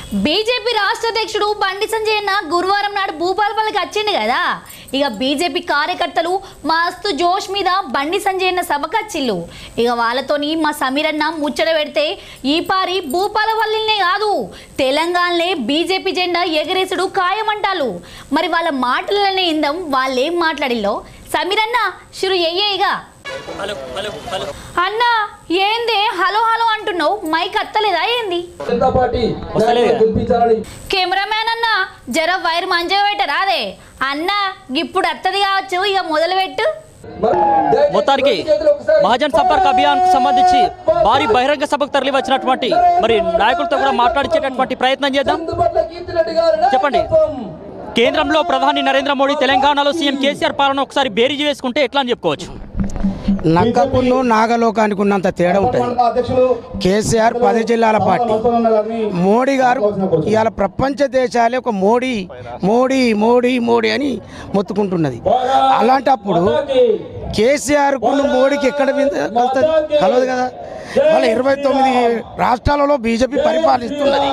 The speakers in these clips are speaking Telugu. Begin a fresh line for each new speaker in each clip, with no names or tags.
బీజేపీ రాష్ట్ర అధ్యక్షుడు బండి సంజయ్ అన్న గురువారం నాడు భూపాలపల్లికి వచ్చిండు కదా ఇక బీజేపీ కార్యకర్తలు మస్తు జోష్ మీద బండి సంజయ్ అన్న సభకు వచ్చిల్లు ఇక వాళ్ళతోని మా సమీర్ అన్న ముచ్చట పెడితే ఈ పారి భూపాలపల్లినే కాదు తెలంగాణలే బీజేపీ జెండా ఎగరేసుడు ఖాయమంటారు మరి వాళ్ళ మాటలనే ఇందాం వాళ్ళేం మాట్లాడిల్లో సమీర్ అన్న షురు ఎయ్యేయిగా అన్న ఏంది హలో హలో అంటున్నావు మైక్ అత్తలేదా ఏంది
జనతా పార్టీ నాయకులను గెలిపించాలని
కెమెరామ్యాన్ అన్న జర వైర్ మంచిగా పెట్టరా అదే అన్న ఇప్పుడు అత్తది కావచ్చు ఇక మొదలు పెట్టు
మరి దయచేసి
మొత్తానికి
రెండు చేతులు ఒకసారి
మహాజన్ సంపర్క్ అభియాన్ కు సంబంధించి భారీ బహిరంగ సభకు తరలి వచ్చినటువంటి మరి నాయకులతో కూడా మాట్లాడించేటటువంటి ప్రయత్నం చేద్దాం
చందుపట్ల కీర్తిరెడ్డి గారి
చెప్పండి.
నాయకత్వం.
కేంద్రంలో ప్రధాని నరేంద్ర మోడీ తెలంగాణలో సీఎం కేసీఆర్ పాలన ఒకసారి బేరీజు వేసుకుంటే ఎట్లా అని చెప్పుకోవచ్చు
నక్కకును నాగలోకానికి ఉన్నంత తేడా ఉంటుంది
మండల అధ్యక్షులు
కేసీఆర్ పది జిల్లాల పార్టీ
మధుసూదన్ గారిని
మోడీ గారు ఇవాళ ప్రపంచ దేశాలే ఒక మోడీ మోడీ మోడీ మోడీ అని మొత్తుకుంటున్నది అలాంటప్పుడు కేసీఆర్ కును మోడీకి ఎక్కడ వింత- కలుస్తుంది కలవదు కదా వాళ్ళ ఇరవై తొమ్మిది రాష్ట్రాలలో బీజేపీ పరిపాలిస్తున్నది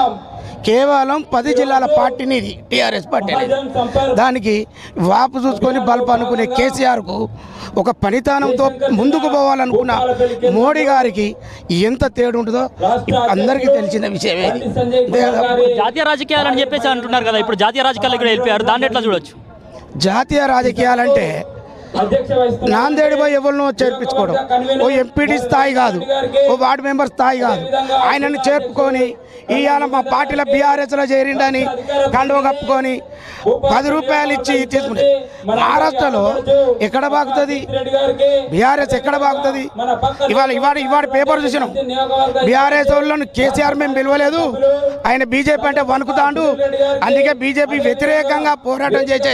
కేవలం పది జిల్లాల పార్టీని ఇది టీఆర్ఎస్ పార్టీ అనేది. దానికి వాపు చూసుకొని బల్బ్ అనుకునే కేసీఆర్కు ఒక పనితనంతో ముందుకు పోవాలనుకున్న మోడీ గారికి ఎంత తేడు ఉంటుందో అందరికీ తెలిసిన విషయమే ఇది. అంతే కదా?
జాతీయ రాజకీయాలని చెప్పేసి అంటున్నారు కదా ఇప్పుడు జాతీయ రాజకీయాలకు కూడా వెళ్ళిపోయారు దాన్ని ఎట్లా చూడొచ్చు
జాతీయ రాజకీయాలంటే
అధ్యక్ష వహిస్తున్న
నాందేడ్ పోయి ఎవరినో చేర్పించుకోవడం ఓ ఎంపీటీ స్థాయి కాదు ఓ వార్డు మెంబర్ స్థాయి కాదు ఆయనను చేర్పుకొని ఇవాళ మా పార్టీలో బీఆర్ఎస్లో చేరిండని కండువ కప్పుకొని పది రూపాయలు ఇచ్చి తీసుకుంటే మహారాష్ట్రలో ఎక్కడ బాగుతుంది
రెడ్డి గారికి
బీఆర్ఎస్ ఎక్కడ బాగుతుంది
మన పక్కన
ఇవాళ ఇవాళ ఇవాళ పేపర్ చూసినాం
నియోజకవర్గ
బీఆర్ఎస్ వాళ్ళను కేసీఆర్ మేము పిలవలేదు ఆయన బీజేపీ అంటే వణుకుతాండు అందుకే బీజేపీ వ్యతిరేకంగా పోరాటం చేసే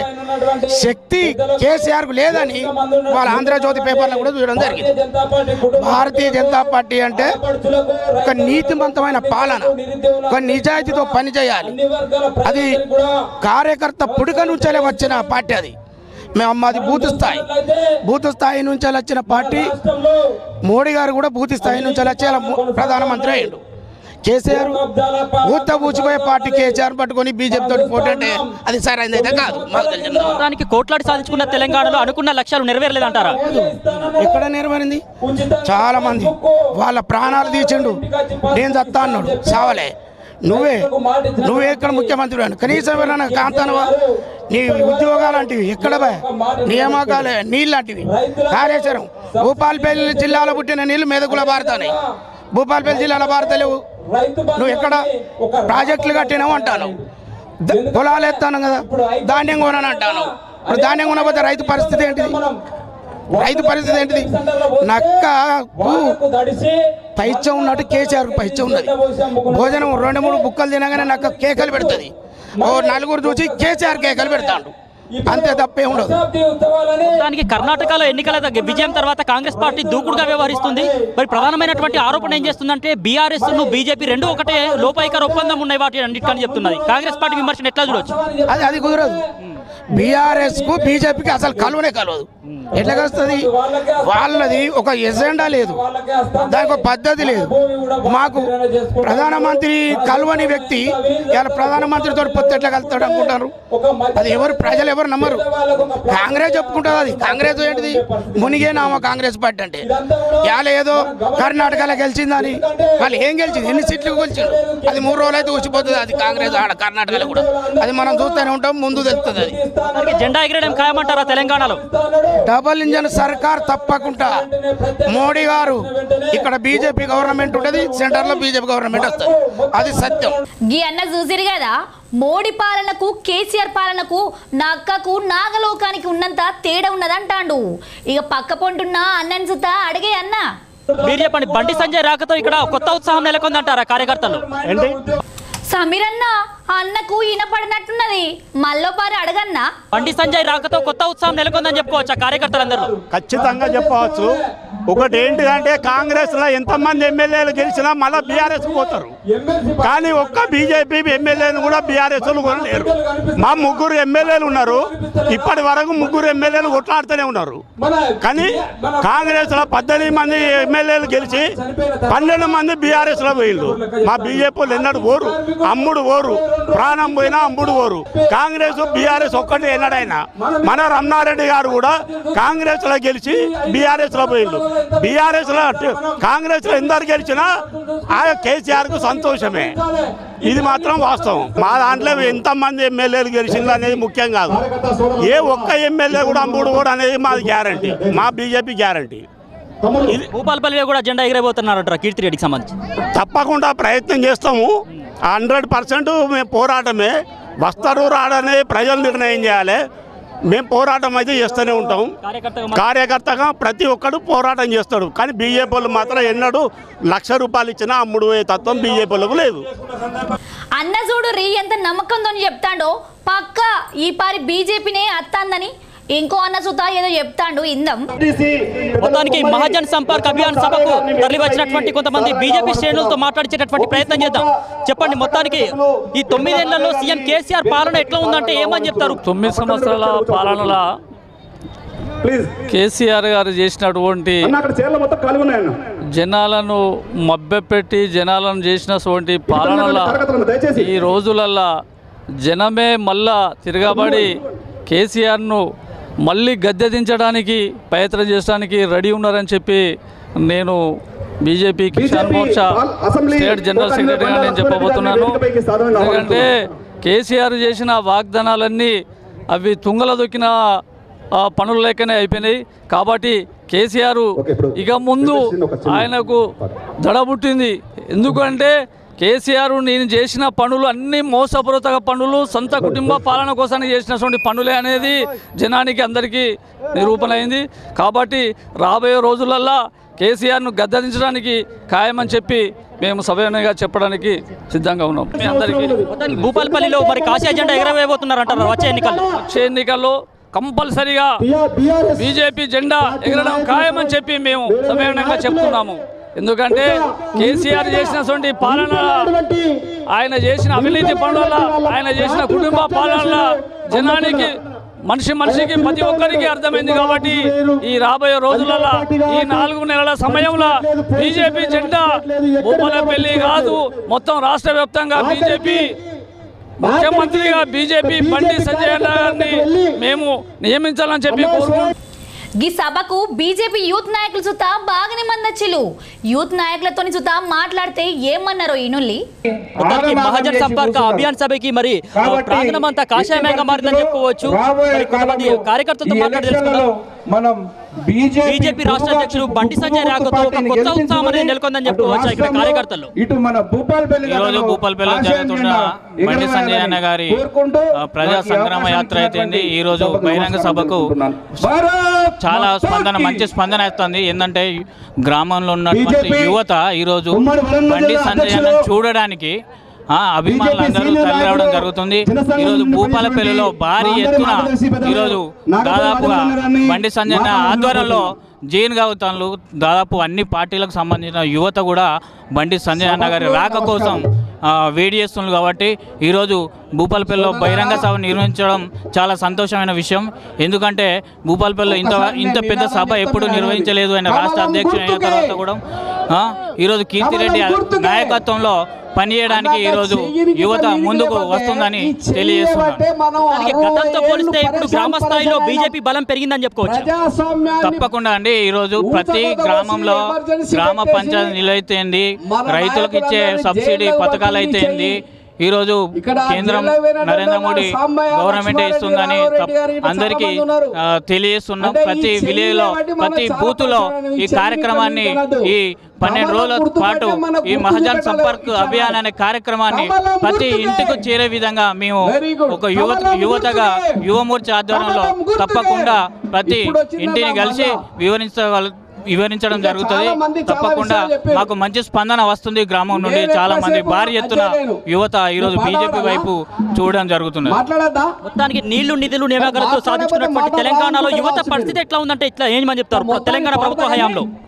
శక్తి కేసీఆర్ కు లేదని వాళ్ళ ఆంధ్రజ్యోతి పేపర్లో కూడా చూడడం జరిగింది
జనతా పార్టీ కుటుంబ
భారతీయ జనతా పార్టీ అంటే
పడుచులకు
ఒక నీతివంతమైన పాలన ఒక నిజాయితీతో పని చేయాలి
అన్ని వర్గాల
అది
ప్రజలకు కూడా
కార్యకర్త పుడక నుంచే వచ్చిన పార్టీ అది మేము మాది బూత్ స్థాయి
అయితే
బూత్ స్థాయి నుంచి వచ్చిన పార్టీ
రాష్ట్రంలో
మోడీ గారు కూడా బూత్ స్థాయి నుంచి వచ్చి అలా ము- ప్రధానమంత్రి అయ్యాడు కేసీఆర్
కబ్జాల పా-
ఊత పూచిపోయే పార్టీ కేసీఆర్ పట్టుకొని బీజేపీ తోటి పోటీ అంటే అది సరైనది అయితే కాదు మాకు తెలిసింది
దానికి కోట్లాడి సాధించుకున్న తెలంగాణలో అనుకున్న లక్ష్యాలు నెరవేరలేదంటారా
ఎక్కడ నెరవేరింది
ఉచిత
చాలా మంది వాళ్ళ ప్రాణాలు తీసిండు నేను చస్తా అన్నాడు చావలే నువ్వే నువ్వే ఇక్కడ ముఖ్యమంత్రి అని కనీసం ఎవరైనా కాంతానవా నీ ఉద్యోగాలు లాంటివి ఎక్కడ బా నియామకాలే నీళ్ళు లాంటివి కాళేశ్వరం భూపాలపల్లి జిల్లాలో పుట్టిన నీళ్లు మెదకుల భారతాయి భూపాలపల్లి జిల్లాలో భారతలేవు
రైతు
నువ్వు ఎక్కడ ప్రాజెక్టులు కట్టినావు అంటాను ద- పొలాలు ఎత్తాను కదా ధాన్యం కొనని అంటాను ఇప్పుడు ధాన్యం కొనకపోతే రైతు పరిస్థితి ఏంటిది
మనం
రైతు పరిస్థితి ఏంటిది నక్క
వాళ్లకు దడిసి
పైత్యం ఉన్నట్టు కేసీఆర్ పైత్యం ఉన్నది భోజనం రెండు మూడు బుక్కలు తినగానే నక్క కేకలు పెడుతుంది ఓ నలుగురు చూసి కేసీఆర్ కేకలు పెడతాడు అంతే తప్పే ఉండదు
శతాబ్ది ఉత్సవాలని
దానికి కర్ణాటకలో ఎన్నికల దగ్గ- విజయం తర్వాత కాంగ్రెస్ పార్టీ దూకుడుగా వ్యవహరిస్తుంది మరి ప్రధానమైనటువంటి ఆరోపణ ఏం చేస్తుందంటే బీఆర్ఎస్ ను బీజేపీ రెండు ఒకటే లోపాయికర ఒప్పందం ఉన్నాయి వాటి అన్నిటికని చెప్తున్నది కాంగ్రెస్ పార్టీ విమర్శను ఎట్లా చూడొచ్చు
అది అది కుదరదు బీఆర్ఎస్ కు బీజేపీకి అసలు కలవనే కలవదు ఎట్లా కలుస్తుంది వాళ్ళది ఒక ఎజెండా లేదు
వాళ్ళకే హస్తం
దానికి ఒక పద్ధతి లేదు మాకు ప్రధానమంత్రి కలవని వ్యక్తి ఇలా ప్రధానమంత్రితో పొత్తు ఎట్లా కలుస్తాడు అనుకుంటారు
ఒక మధ్య
అది ఎవరు ప్రజలు ఎవరు నమ్మరు
వాళ్ళకు ఒక
కాంగ్రెస్ చెప్పుకుంటుంది అది కాంగ్రెస్ ఏంటిది మునిగే నామ కాంగ్రెస్ పార్టీ అంటే ఇవాళ ఏదో కర్ణాటకలో గెలిచిందని వాళ్ళు ఏం గెలిచింది ఎన్ని సీట్లు గెలిచిండు అది మూడు రోజులు అయితే ఊసిపోతుంది అది కాంగ్రెస్ ఆడ కర్ణాటకలో కూడా అది మనం చూస్తూనే ఉంటాం ముందు తెలుస్తుంది అది
దానికి జెండా ఎగరడం ఖాయమంటారా తెలంగాణలో
డబుల్ ఇంజన్ సర్కార్ తప్పకుండా మోడీ గారు ఇక్కడ బీజేపీ గవర్నమెంట్ ఉంటుంది సెంటర్ లో బీజేపీ గవర్నమెంట్ వస్తుంది అది సత్యం
గీ అన్న చూసిరు కదా మోడీ పాలనకు కేసీఆర్ పాలనకు నక్కకు నాగలోకానికి ఉన్నంత తేడా ఉన్నదంటాండు ఇక పక్క పొంటున్న అన్నని సుత అడిగే అన్న
మీరు చెప్పండి బండి సంజయ్ రాకతో ఇక్కడ కొత్త ఉత్సాహం నెలకొందంటారా కార్యకర్తలు ఏంటి
సమీర్ అన్న అన్నకు ఈనపడినట్టున్నది మళ్ళోపారి అడగన్నా
బండి సంజయ్ రాకతో కొత్త ఉత్సాహం నెలకొందని చెప్పుకోవచ్చా కార్యకర్తలందరూ
ఖచ్చితంగా చెప్పవచ్చు ఒకటి ఏంటిదంటే కాంగ్రెస్లో ఎంతమంది ఎమ్మెల్యేలు గెలిచినా మళ్ళీ బీఆర్ఎస్ పోతారు
ఎమ్మెల్సీ
కానీ ఒక్క బీజేపీ ఎమ్మెల్యేలు కూడా బీఆర్ఎస్ కూడా లేరు మా ముగ్గురు ఎమ్మెల్యేలు ఉన్నారు ఇప్పటి వరకు ముగ్గురు ఎమ్మెల్యేలు కొట్లాడుతూనే ఉన్నారు
మన
కానీ
మన
కాంగ్రెస్ లో పద్దెనిమిది మంది ఎమ్మెల్యేలు గెలిచి పన్నెండు మంది బీఆర్ఎస్ లో పోయిండు మా బీజేపీ ఎన్నడు ఓరు అమ్ముడు ఓరు ప్రాణం పోయినా అమ్ముడు ఓరు కాంగ్రెస్ బీఆర్ఎస్ ఒక్కటి ఎన్నడైనా మన రమణారెడ్డి గారు కూడా కాంగ్రెస్ లో గెలిచి బీఆర్ఎస్ లో పోయిండు బీఆర్ఎస్ లో కాంగ్రెస్ లో ఎందరు గెలిచినా ఆ కేసీఆర్ కు సంతోషమే ఇది మాత్రం వాస్తవం మా దాంట్లో ఎంత మంది ఎమ్మెల్యేలు గెలిచింది అనేది ముఖ్యం కాదు ఏ ఒక్క ఎమ్మెల్యే కూడా అమ్ముడు కూడా అనేది మాది గ్యారంటీ మా బీజేపీ గ్యారంటీ ఇది
భూపాలపల్లిలో కూడా జెండా ఎగిరబోతున్నారంటారా కీర్తి రెడ్డికి సంబంధించి
తప్పకుండా ప్రయత్నం చేస్తాము హండ్రెడ్ పర్సెంట్ మేము పోరాటమే వస్తారు రాడనే ప్రజలు నిర్ణయం చేయాలి మేము పోరాటం అయితే చేస్తూనే ఉంటాం
కార్యకర్తగా
కార్యకర్తగా ప్రతి ఒక్కడు పోరాటం చేస్తాడు కానీ బీజేపీ వాళ్ళు మాత్రం ఎన్నడూ లక్ష రూపాయలు ఇచ్చినా అమ్ముడు పోయే తత్వం బీజేపీ వాళ్ళకు లేదు
అన్న చూడు రీ ఎంత నమ్మకంతో చెప్తాడో పక్క ఈ పారి బీజేపీనే అత్తాందని ఇంకో అన్న సుత ఏదో చెప్తాడు ఇందం
మొత్తానికి మహాజన్ సంపర్క్ అభియాన్ సభకు తరలి వచ్చినటువంటి కొంతమంది బీజేపీ శ్రేణులతో మాట్లాడించేటటువంటి ప్రయత్నం చేద్దాం చెప్పండి మొత్తానికి ఈ తొమ్మిదేళ్లలో సీఎం కేసీఆర్ పాలన ఎట్లా ఉందంటే ఏమని చెప్తారు
తొమ్మిది సంవత్సరాల పాలనలో కేసీఆర్ గారు చేసినటువంటి జనాలను మభ్యపెట్టి జనాలను చేసినటువంటి పాలనలో ఈ రోజులల్లా జనమే మళ్ళా తిరగబడి కేసీఆర్ను మళ్ళీ గద్దె దించడానికి ప్రయత్నం చేయడానికి రెడీ ఉన్నారని చెప్పి నేను BJP Kisan Morcha state general సెక్రటరీగా నేను చెప్పబోతున్నాను ఎందుకంటే కేసీఆర్ చేసిన వాగ్దానాలన్నీ అవి తుంగల దొక్కిన ఆ, పనులు లేకనే అయిపోయినాయి కాబట్టి కేసీఆర్ ఇక ముందు ఆయనకు దడ పుట్టింది ఎందుకంటే కేసీఆర్ నేను చేసిన పనులు అన్ని మోసపూరిత పనులు సొంత కుటుంబ పాలన కోసం చేసినటువంటి పనులే అనేది జనానికి అందరికీ నిరూపణ అయింది కాబట్టి రాబోయే రోజులల్లా కేసీఆర్ను గద్దదించడానికి ఖాయమని చెప్పి మేము సభ్యంగా చెప్పడానికి సిద్ధంగా ఉన్నాం మీ అందరికీ
మొత్తానికి భూపాలపల్లిలో మరి కాశీ జెండా ఎగరవేయబోతున్నారంటారు వచ్చే ఎన్నికల్లో
వచ్చే ఎన్నికల్లో కంపల్సరిగా బీజేపీ జెండా ఎగరడం ఖాయమని చెప్పి మేము సమ్మేళనంగా చెప్తున్నాము ఎందుకంటే కేసీఆర్ చేసినటువంటి పాలన ఆయన చేసిన అవినీతి పనుల ఆయన చేసిన కుటుంబ పాలన జనానికి మనిషి మనిషికి ప్రతి ఒక్కరికి అర్థమైంది కాబట్టి ఈ రాబోయే రోజులలో ఈ నాలుగు నెలల సమయంలో బీజేపీ జెండా భూపాలపల్లి కాదు మొత్తం రాష్ట్ర వ్యాప్తంగా బీజేపీ ముఖ్యమంత్రిగా బీజేపీ బండి సంజయ్ అన్న గారిని మేము నియమించాలని చెప్పి కోరుకుంటున్నాం
ఈ సభకు బీజేపీ యూత్ నాయకులు సుత బాగానే మంది వచ్చిలు యూత్ నాయకులతో సుత మాట్లాడితే ఏమన్నారో ఈనుల్లి
మొత్తానికి మహాజన్ సంపర్క అభియాన్ సభకి మరి ఆ, ప్రాంగణం అంతా కాషాయమయంగా మారిందని చెప్పుకోవచ్చు మరి కొంతమంది కార్యకర్తలతో మాట్లాడి తెలుసుకుందాం
మనం
బీజేపీ రాష్ట్ర అధ్యక్షుడు బండి సంజయ్ రాకతో ఒక కొత్త ఉత్సాహం అనేది నెలకొందని చెప్పుకోవచ్చు ఇక్కడ కార్యకర్తలు
ఇటు మన భూపాలపల్లి
ఈ రోజు భూపాలపల్లిలో జరుగుతున్న బండి సంజయ్ అన్న గారి ఆ, ప్రజా సంగ్రామ యాత్ర అయితేంది ఈ రోజు బహిరంగ సభకు చాలా స్పందన మంచి స్పందన వస్తుంది ఏంటంటే గ్రామంలో ఉన్నటువంటి యువత ఈ రోజు బండి సంజయ్ అన్న చూడడానికి ఆ, అభిమానులందరూ తరలి రావడం జరుగుతుంది ఈరోజు భూపాలపల్లిలో భారీ ఎత్తున ఈరోజు దాదాపుగా బండి సంజయ్ అన్న ఆధ్వర్యంలో జైన్ గౌతన్లు దాదాపు అన్ని పార్టీలకు సంబంధించిన యువత కూడా బండి సంజయ్ అన్న గారి రాక కోసం ఆ, వేడి చేస్తున్నారు కాబట్టి ఈరోజు భూపాలపల్లిలో బహిరంగ సభ నిర్వహించడం చాలా సంతోషమైన విషయం ఎందుకంటే భూపాలపల్లిలో ఇంత ఇంత పెద్ద సభ ఎప్పుడు నిర్వహించలేదు ఆయన రాష్ట్ర అధ్యక్షుడు అయిన తర్వాత కూడా ఆ, ఈరోజు కీర్తిరెడ్డి నాయకత్వంలో పనిచేయడానికి ఈరోజు యువత ముందుకు వస్తుందని తెలియజేస్తున్నాను
అలాగే గతంతో పోలిస్తే ఇప్పుడు గ్రామ స్థాయిలో బీజేపీ బలం పెరిగిందని చెప్పుకోవచ్చు
తప్పకుండా అండి ఈరోజు ప్రతి గ్రామంలో గ్రామ పంచాయతీ నిలైతేంది రైతులకు ఇచ్చే సబ్సిడీ పథకాలు అయితేంది ఈరోజు కేంద్రం నరేంద్ర మోడీ గవర్నమెంట్ ఇస్తుందని తప్- అందరికీ ఆ, తెలియజేస్తున్నాం ప్రతి విలేజ్ లో ప్రతి బూత్ లో ఈ కార్యక్రమాన్ని ఈ పన్నెండు రోజుల పాటు ఈ మహజాన్ సంపర్క్ అభియాన్ అనే కార్యక్రమాన్ని ప్రతి ఇంటికి చేరే విధంగా మేము ఒక యువత యువతగా యువమూర్చ ఆధ్వర్యంలో తప్పకుండా ప్రతి ఇంటిని కలిసి వివరించగల వివరించడం జరుగుతుంది తప్పకుండా మాకు మంచి స్పందన వస్తుంది గ్రామం నుండి చాలా మంది భారీ ఎత్తున యువత ఈరోజు బీజేపీ వైపు చూడడం జరుగుతున్నది
మొత్తానికి నీళ్లు నిధులు నియామకాలతో సాధించుకున్నటువంటి తెలంగాణలో యువత పరిస్థితి ఎట్లా ఉందంటే ఇట్లా ఏమని చెప్తారు తెలంగాణ ప్రభుత్వ హయాంలో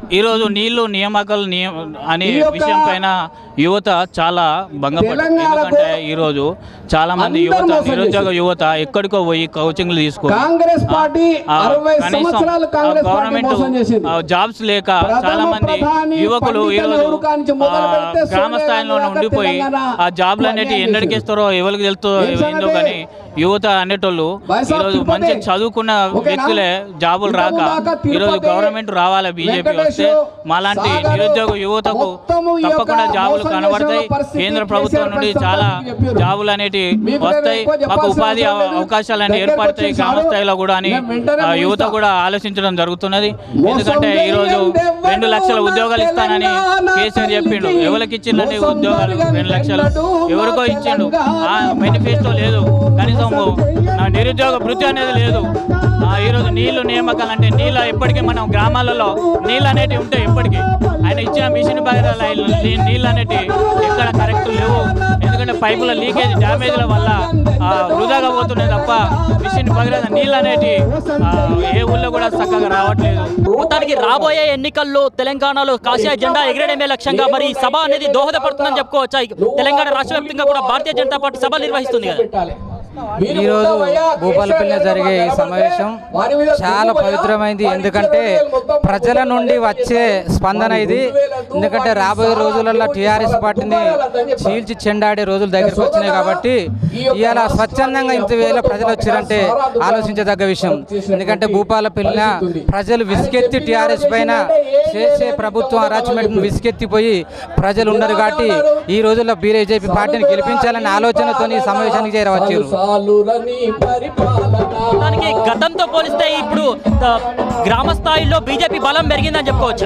ఈరోజు నీళ్లు నియామకాలు నియమ అనే విషయం పైన యువత చాలా భంగపడ్డారు ఎందుకంటే ఈరోజు చాలా మంది యువత నిరుద్యోగ యువత ఎక్కడికో పోయి కోచింగ్లు తీసుకొని
కాంగ్రెస్ పార్టీ
ఆ,
అరవై
కనీసం
సంవత్సరాలు కాంగ్రెస్ పార్టీ
గవర్నమెంట్
మోసం చేసింది.
ఆ, జాబ్స్ లేక
ప్రథమ
చాలా మంది
ప్రధాని
యువకులు
పండిత
ఈరోజు
నెహ్రూ కాంచి మొదలు
ఆ,
పెడితే
గ్రామ
సోనియా
స్థాయిలో
గాంధీ
ఉండిపోయి
తెలంగాణ
ఆ జాబ్లు అనేవి
అన్యాయం
ఎందరికిస్తారో ఎవరికి తెలుతో
ఏం
ఏందో
సంగతి?
కానీ యువత అనేటోళ్ళు
వయసు
ఈరోజు
తిరుపతి.
మంచి చదువుకున్న
ఓకేనా?
వ్యక్తులే జాబులు రాక
ఇంతకు దాకా తిరుపతి,
ఈరోజు గవర్నమెంట్ రావాలి బీజేపీ
వెంకటేష్,
వస్తే మాలాంటి
సాగరు,
నిరుద్యోగ యువతకు
మొత్తము ఈ యొక్క
తప్పకుండా జాబులు
మోసం
కనబడతాయి
చేసిన పరిస్థితి
కేంద్ర ప్రభుత్వం
కేసీఆర్
నుండి
పరిస్థితి
చాలా
చెప్పారు.
జాబులు అనేటివి
మీకు
వస్తాయి
నేను ఎక్కువ
మాకు
చెప్పాల్సిన
ఉపాధి
అవసరం లేదు.
అవకాశాలు అనేవి
దగ్గరకు
ఏర్పడతాయి గ్రామ
వచ్చేసారు.
స్థాయిలో కూడా అని
నేను వెంటనే
ఆ, యువత
ముగిస్తా.
కూడా ఆలోచించడం జరుగుతున్నది
మోసం
ఎందుకంటే ఈ రోజు
చేయండి
రెండు లక్షల
ఎవరు
ఉద్యోగాలు ఇస్తానని
తెలంగాణ
కేసీఆర్ చెప్పిండు
తల్లికి
ఎవరికి ఇచ్చిండండి
మోసం
ఉద్యోగాలు
జరగని
రెండు లక్షలు
ఎన్నడూ
ఎవరికో
మా
ఇచ్చిండు ఆ
తెలంగాణ
మేనిఫెస్టో లేదు కనీసం
మోసం
నా నిరుద్యోగ భృతి అనేది లేదు ఆ, ఈరోజు నీళ్లు నియామకాలు అంటే నీళ్ళు ఎప్పటికీ మనం గ్రామాలలో నీళ్ళు అనేటివి ఉంటాయి ఎప్పటికీ ఆయన ఇచ్చిన మిషన్ బగరాల నీళ్ళు అనేటివి ఎక్కడ కరెక్ట్ లేవు ఎందుకంటే పైపుల లీకేజ్ డ్యామేజ్ల వల్ల ఆ, వృధాగా పోతున్నాయి తప్ప మిషన్ భగీరథ నీళ్ళు అనేటివి ఆ, ఏ ఊళ్ళో కూడా చక్కగా రావట్లేదు
మొత్తానికి రాబోయే ఎన్నికల్లో తెలంగాణలో కాషాయ జెండా ఎగరడమే లక్ష్యంగా మరి ఈ సభ అనేది దోహదపడుతుందని చెప్పుకోవచ్చా ఈ తెలంగాణ రాష్ట్ర వ్యాప్తంగా కూడా భారతీయ జనతా పార్టీ సభ నిర్వహిస్తుంది కదా
ఈరోజు భూపాలపల్లిలో జరిగే ఈ సమావేశం చాలా పవిత్రమైంది ఎందుకంటే ప్రజల నుండి వచ్చే స్పందన ఇది ఎందుకంటే రాబోయే రోజులలో టీఆర్ఎస్ పార్టీని చీల్చి చెండాడే రోజులు దగ్గరికి వచ్చినాయి కాబట్టి ఇవాళ స్వచ్ఛందంగా ఇంత వేల ప్రజలు వచ్చారంటే ఆలోచించదగ్గ విషయం ఎందుకంటే భూపాలపల్లిన ప్రజలు విసికెత్తి టీఆర్ఎస్ పైన చేసే ప్రభుత్వం అరాచ్మెంట్ విసికెత్తిపోయి ప్రజలు ఉన్నారు కాబట్టి ఈ రోజుల్లో బీజేపీ పార్టీని గెలిపించాలనే ఆలోచనతో ఈ సమావేశానికి చేరవచ్చారు
సాలురని పరిపాలన
మొత్తానికి గతంతో పోలిస్తే ఇప్పుడు ఆ, గ్రామ స్థాయిలో బీజేపీ బలం పెరిగిందని చెప్పుకోవచ్చా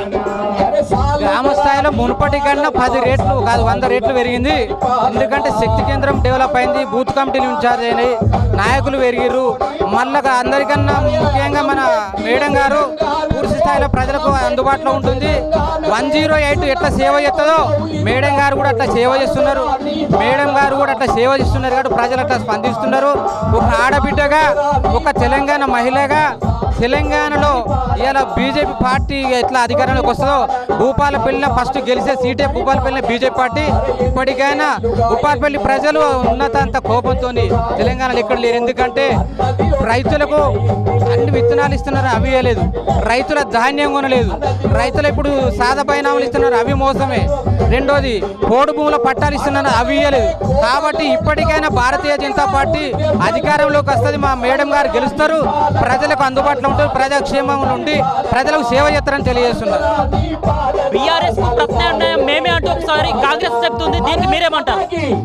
గ్రామ స్థాయిలో మునుపటి కన్నా పది రేట్లు కాదు వంద రేట్లు పెరిగింది ఎందుకంటే శక్తి కేంద్రం డెవలప్ అయింది బూత్ కమిటీలు ఇన్ఛార్జ్ అయినాయి నాయకులు పెరిగిర్రు మళ్ళా అందరికన్నా ముఖ్యంగా మన మేడం గారు పూర్తి స్థాయిలో ప్రజలకు అందుబాటులో ఉంటుంది వన్ జీరో ఎయిట్ ఎట్లా సేవ చేస్తుందో మేడం గారు కూడా అట్లా సేవ చేస్తున్నారు మేడం గారు కూడా అట్లా సేవ చేస్తున్నారు కాబట్టి ప్రజలు అట్లా స్పందిస్తున్నారు ఒక ఆడబిడ్డగా ఒక తెలంగాణ మహిళగా తెలంగాణలో ఇవాళ బీజేపీ పార్టీ ఎట్లా అధికారంలోకి వస్తుందో భూపాలపల్లిలో ఫస్ట్ గెలిచే సీటే భూపాలపల్లి బీజేపీ పార్టీ ఇప్పటికైనా భూపాలపల్లి ప్రజలు ఉన్నతంత కోపంతో తెలంగాణలో ఎక్కడ లేరు ఎందుకంటే రైతులకు అన్ని విత్తనాలు ఇస్తున్నారు అవి ఇవ్వలేదు రైతుల ధాన్యం కొనలేదు రైతులు ఇప్పుడు సాదా పైనాములు ఇస్తున్నారు అవి మోసమే రెండోది పోడు భూముల పట్టాలు ఇస్తున్నారు అవి ఇవ్వలేదు కాబట్టి ఇప్పటికైనా భారతీయ జనతా పార్టీ అధికారంలోకి వస్తుంది మా మేడం గారు గెలుస్తారు ప్రజలకు అందుబాటులో ఉంటారు ప్రజాక్షేమంగా ఉండి ప్రజలకు సేవ చేస్తారని తెలియజేస్తున్నారు
బీఆర్ఎస్ కు ప్రత్యామ్నాయం మేమే అంటూ ఒకసారి కాంగ్రెస్ చెప్తుంది దీనికి మీరేమంటారు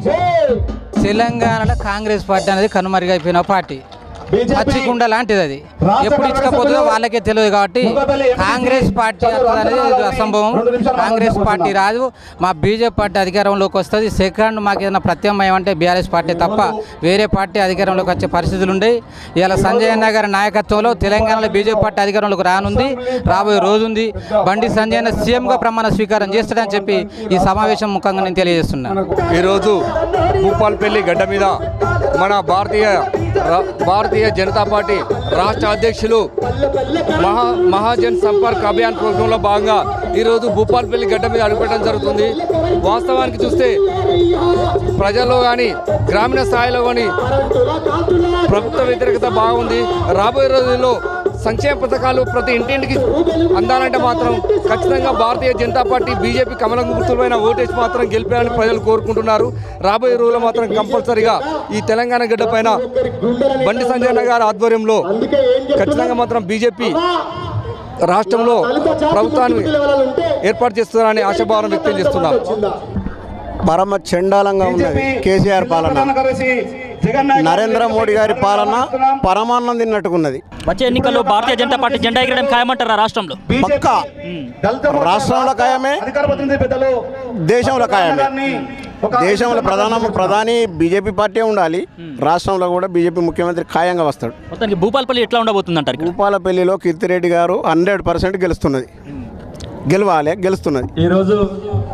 తెలంగాణలో కాంగ్రెస్ పార్టీ అనేది కనుమరుగైపోయిన పార్టీ పచ్చికుండ లాంటిది అది ఎప్పుడు ఇచ్చకపోతుందో వాళ్ళకే తెలియదు కాబట్టి కాంగ్రెస్ పార్టీ వస్తుంది అనేది అసంభవం కాంగ్రెస్ పార్టీ రాదు మా బీజేపీ పార్టీ అధికారంలోకి వస్తుంది సెకండ్ మాకు ఏదైనా ప్రత్యామ్నాయం అంటే బీఆర్ఎస్ పార్టీ తప్ప వేరే పార్టీ అధికారంలోకి వచ్చే పరిస్థితులు ఉండేవి ఇలా సంజయ్ అన్న గారి నాయకత్వంలో తెలంగాణలో బీజేపీ పార్టీ అధికారంలోకి రానుంది రాబోయే రోజు ఉంది బండి సంజయ్ అన్న సీఎంగా ప్రమాణ స్వీకారం చేస్తాడని చెప్పి ఈ సమావేశం ముఖంగా నేను తెలియజేస్తున్నాను
ఈరోజు భూపాల్పల్లి గడ్డ మీద మన భారతీయ రా- భారతీయ జనతా పార్టీ రాష్ట్ర అధ్యక్షులు మహా మహాజన్ సంపర్క్ అభియాన్ ప్రోగ్రాంలో భాగంగా ఈరోజు భూపాల్పల్లి గడ్డ మీద అడుగుపెట్టడం జరుగుతుంది వాస్తవానికి చూస్తే ప్రజల్లో కానీ గ్రామీణ స్థాయిలో కానీ ప్రభుత్వ వ్యతిరేకత బాగుంది రాబోయే రోజుల్లో సంక్షేమ పథకాలు ప్రతి ఇంటింటికి అందాలంటే మాత్రం ఖచ్చితంగా భారతీయ జనతా పార్టీ బీజేపీ కమలం గుర్తులపైన ఓటేసి మాత్రం గెలిపాలని ప్రజలు కోరుకుంటున్నారు రాబోయే రోజుల్లో మాత్రం కంపల్సరిగా ఈ తెలంగాణ గడ్డ పైన బండి సంజయ్ అన్న గారి ఆధ్వర్యంలో ఖచ్చితంగా మాత్రం బీజేపీ రాష్ట్రంలో ప్రభుత్వాన్ని ఏర్పాటు చేస్తున్నారని ఆశాభావం వ్యక్తం చేస్తున్నాం
పరమ చండాలంగా ఉన్నది కేసీఆర్ పాలన నరేంద్ర మోడీ గారి పాలన పరమాన్నం తిన్నట్టుకున్నది
వచ్చే ఎన్నికల్లో భారతీయ జనతా పార్టీ జెండా ఎగరడం ఖాయమంటారా రాష్ట్రంలో
పక్కా రాష్ట్రంలో ఖాయమే దేశంలో ఖాయమే దేశంలో ప్రధాన ప్రధాని బీజేపీ పార్టీ ఉండాలి రాష్ట్రంలో కూడా బీజేపీ ముఖ్యమంత్రి ఖాయంగా వస్తాడు
మొత్తానికి భూపాలపల్లి ఎట్లా ఉండబోతుంది అంటారు ఇక్కడ
భూపాలపల్లిలో కీర్తిరెడ్డి గారు హండ్రెడ్ పర్సెంట్ గెలుస్తున్నది గెలవాలి గెలుస్తున్నది
ఈరోజు